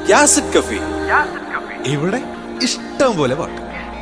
യാസിഡ് കഫി ഇവിടെ ഇഷ്ടം പോലെ പാട്ട്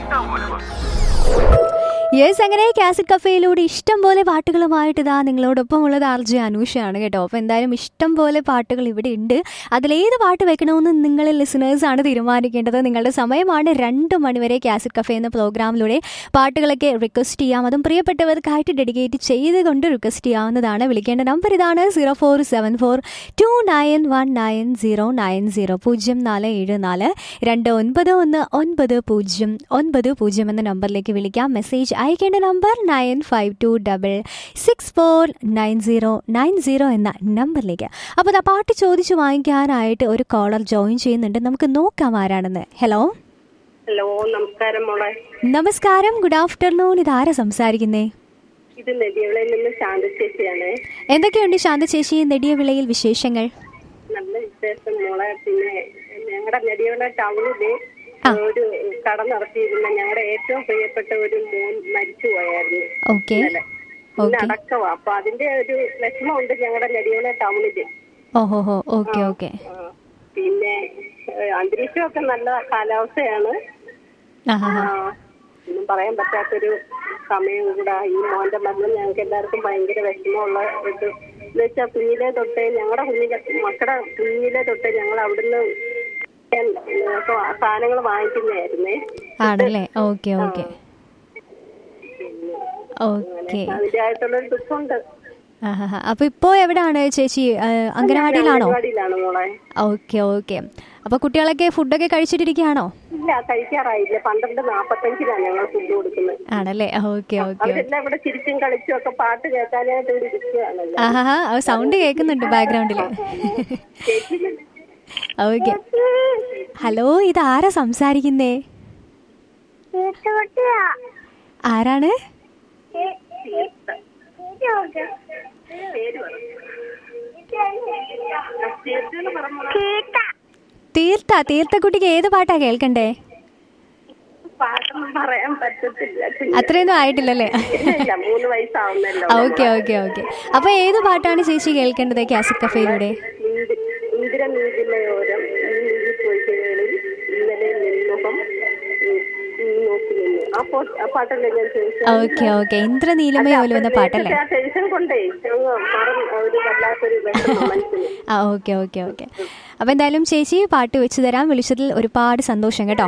യെസ് അങ്ങനെ കാസറ്റ് കഫേയിലൂടെ ഇഷ്ടം പോലെ പാട്ടുകളുമായിട്ട് ഇതാ നിങ്ങളോടൊപ്പം ഉള്ളത് ആർ ജെ അനൂഷയാണ് കേട്ടോ അപ്പോൾ എന്തായാലും ഇഷ്ടം പോലെ പാട്ടുകൾ ഇവിടെ ഉണ്ട് അതിലേത് പാട്ട് വെക്കണമെന്ന് നിങ്ങൾ ലിസണേഴ്സ് ആണ് തീരുമാനിക്കേണ്ടത് നിങ്ങളുടെ സമയമാണ് രണ്ട് മണിവരെ കാസറ്റ് കഫേ എന്ന പ്രോഗ്രാമിലൂടെ പാട്ടുകളൊക്കെ റിക്വസ്റ്റ് ചെയ്യാം അതും പ്രിയപ്പെട്ടവർക്കായിട്ട് ഡെഡിക്കേറ്റ് ചെയ്തുകൊണ്ട് റിക്വസ്റ്റ് ചെയ്യാവുന്നതാണ് വിളിക്കേണ്ട നമ്പർ ഇതാണ് zero four seven four two nine one nine zero nine zero പൂജ്യം നാല് ഏഴ് നാല് രണ്ട് ഒൻപത് ഒന്ന് ഒൻപത് പൂജ്യം ഒൻപത് പൂജ്യം എന്ന നമ്പറിലേക്ക് വിളിക്കാം മെസ്സേജ് അയക്കേണ്ട number nine five two double six four nine zero nine zero എന്ന നമ്പറിലേക്ക് അപ്പോൾ ആ പാട്ട് ചോദിച്ചു വാങ്ങിക്കാനായിട്ട് ഒരു കോളർ ജോയിൻ ചെയ്യുന്നുണ്ട് നമുക്ക് നോക്കാം ആരാണെന്ന് ഹലോ ഹലോ നമസ്കാരം മോളെ നമസ്കാരം ഗുഡ് ആഫ്റ്റർനൂൺ ഇതാരാ സംസാരിക്കുന്നേ ഇത് നെടിയവിളയിൽ നിന്ന് ശാന്ത ചേച്ചിയാണ് എന്തൊക്കെയുണ്ട് ശാന്ത ചേച്ചി നെടിയ വിളയിൽ വിശേഷങ്ങൾ നല്ല വിശേഷം മോളെ പിന്നെ ഞങ്ങളുടെ നെടിയവിള ടൗണില് ഒരു കട നടത്തിയിരുന്ന ഞങ്ങളുടെ ഏറ്റവും പ്രിയപ്പെട്ട ഒരു മോൻ മരിച്ചു പോയായിരുന്നു ഓക്കെ ഇന്നലെ ഇന്ന് അടക്കവാ അപ്പൊ അതിന്റെ ഒരു വിഷമമുണ്ട് ഞങ്ങളുടെ നെടിയവിള ടൗണില് ഓഹോ ഹോ ഓക്കെ ഓക്കെ ആ, പിന്നെ ഏഹ്, അന്തരീക്ഷമൊക്കെ നല്ല കാലാവസ്ഥയാണ് ആഹാ ആ, ഒന്നും പറയാൻ പറ്റാത്തൊരു സമയം കൂടെ ഈ മോന്റെ മരണം ഞങ്ങൾക്ക് എല്ലാവർക്കും ഭയങ്കര വിഷമമുള്ള ഇത് എന്ന് വെച്ചാൽ കുഞ്ഞിലെ തൊട്ടേ ഞങ്ങളുടെ കുഞ്ഞിലെ മക്കളുടെ കുഞ്ഞിലെ തൊട്ടേ ഞങ്ങൾ അവിടുന്ന് സാധനങ്ങൾ വാങ്ങിക്കുന്നതായിരുന്നേ ആണല്ലേ ഓക്കെ ഓക്കെ ഓക്കെ അതിൻ്റെതായിട്ടുള്ളൊരു ദുഃഖമുണ്ട് ആഹാ അപ്പൊ ഇപ്പോ എവിടാണ് ചേച്ചി ആ, അംഗനവാടിയിലാണോ പരിപാടിയിലാണ് മോളെ ഓക്കെ ഓക്കെ അപ്പൊ കുട്ടികളൊക്കെ ഫുഡൊക്കെ കഴിച്ചിട്ടിരിക്കുകയാണോ ഇല്ല കഴിക്കാറായില്ല പന്ത്രണ്ട് നാപ്പത്തഞ്ചിലാണ് ഞങ്ങൾ ഫുഡ് കൊടുക്കുന്നത് ആണല്ലേ ഓക്കെ ഓക്കെ അവരെല്ലാം ഇവിടെ ചിരിച്ചും കളിച്ചും ഒക്കെ പാട്ട് കേൾക്കാനായിട്ട് ഇവിടെ ഇരിക്കുകയാണല്ലോ ആഹാ സൗണ്ട് കേൾക്കുന്നുണ്ട് ബാക്ക്ഗ്രൗണ്ടിൽ ഓക്കെ ഹലോ ഇത് ആരാ സംസാരിക്കുന്നേ ആരാണ് തീർത്ത തീർത്ഥക്കുട്ടിക്ക് ഏത് പാട്ടാ കേൾക്കണ്ടേ പാട്ടൊന്നും പറയാൻ പറ്റത്തില്ല അത്രയൊന്നും ആയിട്ടില്ലല്ലേ ഇല്ല, ഇല്ല മൂന്ന് വയസ്സാവുന്നല്ലോ ഓക്കെ ഓക്കെ ഓക്കെ അപ്പൊ ഏത് പാട്ടാണ് ചേച്ചി കേൾക്കേണ്ടത് കാസറ്റ് കഫേയിലൂടെ ഇന്ദ്രനീതിമയോരം നീതിപ്പൊയ്കകളിൽ ഇന്നലെ നിന്നുകം നോക്കി നിന്നു ആ പോ- ആ പാട്ടല്ലേ ഞാൻ ചോദിച്ചത് ഓക്കെ ഓക്കെ ഇന്ദ്രനീലമയോലും എന്ന പാട്ടല്ലേ ആ ടെൻഷൻ കൊണ്ടേ അങ്ങ് മറന്ന് ഒരു വല്ലാത്തൊരു വിഷമം മനസ്സിന് ആ ഓക്കെ ഓക്കെ ഓക്കെ അപ്പോൾ എന്തായാലും ചേച്ചി പാട്ട് വെച്ച് തരാം വിളിച്ചതിൽ ഒരുപാട് സന്തോഷം കേട്ടോ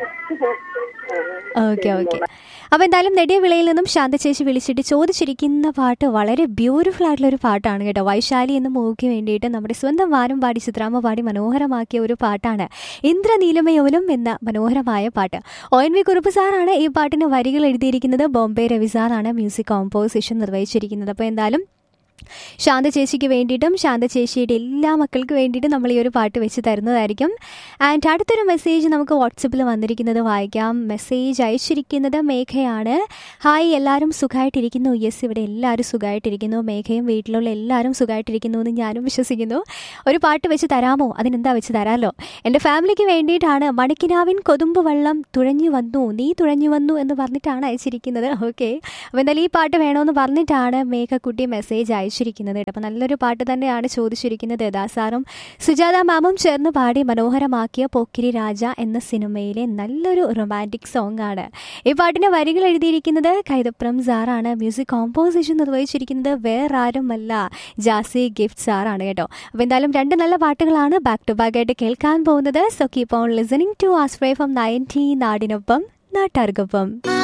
ഓക്കെ ഓക്കെ അപ്പോൾ എന്തായാലും നെടിയ വിളയിൽ നിന്നും ശാന്ത ചേച്ചി വിളിച്ചിട്ട് ചോദിച്ചിരിക്കുന്ന പാട്ട് വളരെ ബ്യൂട്ടിഫുൾ ആയിട്ടുള്ള ഒരു പാട്ടാണ് കേട്ടോ വൈശാലി എന്ന മൂവിക്ക് വേണ്ടിയിട്ട് നമ്മുടെ സ്വന്തം വാരം പാടി ചിത്രാമ്മ പാടി മനോഹരമാക്കിയ ഒരു പാട്ടാണ് ഇന്ദ്രനീലമയോലും എന്ന മനോഹരമായ പാട്ട് ഒ എൻ വി കുറുപ്പ് സാറാണ് ഈ പാട്ടിന് വരികൾ എഴുതിയിരിക്കുന്നത് ബോംബെ രവി സാറാണ് മ്യൂസിക് കോമ്പോസിഷൻ നിർവഹിച്ചിരിക്കുന്നത് അപ്പോൾ എന്തായാലും ശാന്ത ചേച്ചിക്ക് വേണ്ടിയിട്ടും ശാന്ത ചേച്ചിയുടെ എല്ലാ മക്കൾക്ക് വേണ്ടിയിട്ടും നമ്മൾ ഈ ഒരു പാട്ട് വെച്ച് തരുന്നതായിരിക്കും ആൻഡ് അടുത്തൊരു മെസ്സേജ് നമുക്ക് വാട്സപ്പിൽ വന്നിരിക്കുന്നത് വായിക്കാം മെസ്സേജ് അയച്ചിരിക്കുന്നത് മേഘയാണ് ഹായ് എല്ലാവരും സുഖമായിട്ടിരിക്കുന്നു യെസ് ഇവിടെ എല്ലാവരും സുഖമായിട്ടിരിക്കുന്നു മേഘയും വീട്ടിലുള്ള എല്ലാവരും സുഖമായിട്ടിരിക്കുന്നു എന്ന് ഞാനും വിശ്വസിക്കുന്നു ഒരു പാട്ട് വെച്ച് തരാമോ അതിനെന്താ വെച്ച് തരാമല്ലോ എൻ്റെ ഫാമിലിക്ക് വേണ്ടിയിട്ടാണ് മണിക്കിനാവിൻ കൊതുമ്പ് വെള്ളം തുഴഞ്ഞു വന്നു നീ തുഴഞ്ഞു വന്നു എന്ന് പറഞ്ഞിട്ടാണ് അയച്ചിരിക്കുന്നത് ഓക്കെ അപ്പോൾ എന്തായാലും ഈ പാട്ട് വേണമെന്ന് പറഞ്ഞിട്ടാണ് മേഘക്കുട്ടി മെസ്സേജ് അയച്ചിരിക്കുന്നത് കേട്ടോ അപ്പോൾ നല്ലൊരു പാട്ട് തന്നെയാണ് ചോദിച്ചിരിക്കുന്നത് ദാസാറും സുജാത മാമും ചേർന്ന് പാടി മനോഹരമാക്കിയ പോക്കിരി രാജ എന്ന സിനിമയിലെ നല്ലൊരു റൊമാൻറ്റിക് സോങ് ആണ് ഈ പാട്ടിൻ്റെ വരികൾ എഴുതിയിരിക്കുന്നത് കൈതപ്രം സാറാണ് മ്യൂസിക് കോമ്പോസിഷൻ നിർവഹിച്ചിരിക്കുന്നത് വേറെ ആരുമല്ല ജാസി ഗിഫ്റ്റ് സാറാണ് കേട്ടോ അപ്പോൾ എന്തായാലും രണ്ട് നല്ല പാട്ടുകളാണ് ബാക്ക് ടു ബാക്ക് ആയിട്ട് കേൾക്കാൻ പോകുന്നത് so keep on listening to ആസ്ട്രേ ഫ്രം നയൻറ്റി നാടിനൊപ്പം നാട്ടാർക്കൊപ്പം